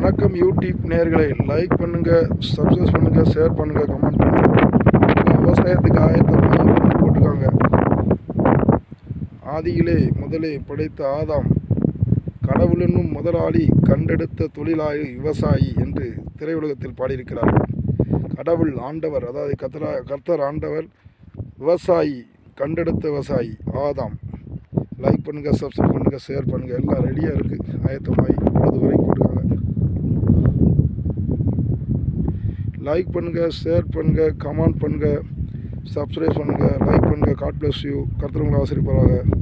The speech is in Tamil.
வணக்கம் யூடியூப் நேர்களை லைக் பண்ணுங்கள் சப்ஸ்கிரைப் பண்ணுங்கள் ஷேர் பண்ணுங்கள் கமெண்ட் பண்ணுங்கள் விவசாயத்துக்கு ஆயத்தமாக போட்டுக்காங்க ஆதியிலே முதலே படைத்த ஆதாம் கடவுள் என்னும் முதலாளி கண்டெடுத்த தொழிலாளி விவசாயி என்று திரையுலகத்தில் பாடியிருக்கிறார்கள் கடவுள் ஆண்டவர் அதாவது கத்தரா கர்த்தர் ஆண்டவர் விவசாயி கண்டெடுத்த விவசாயி ஆதாம் லைக் பண்ணுங்கள் சப்ஸ்கிரைப் பண்ணுங்கள் ஷேர் பண்ணுங்கள் எல்லாம் ரெடியாக இருக்குது ஆயத்தமாகி அது வரைக்கும் போட்டுக்காங்க லைக் பண்ணுங்கள் ஷேர் பண்ணுங்கள் கமெண்ட் பண்ணுங்கள் சப்ஸ்கிரைப் பண்ணுங்கள் லைக் பண்ணுங்கள் காட் பிளஸ் யூ கர்த்தர் உங்களை ஆசிரியப்பாராக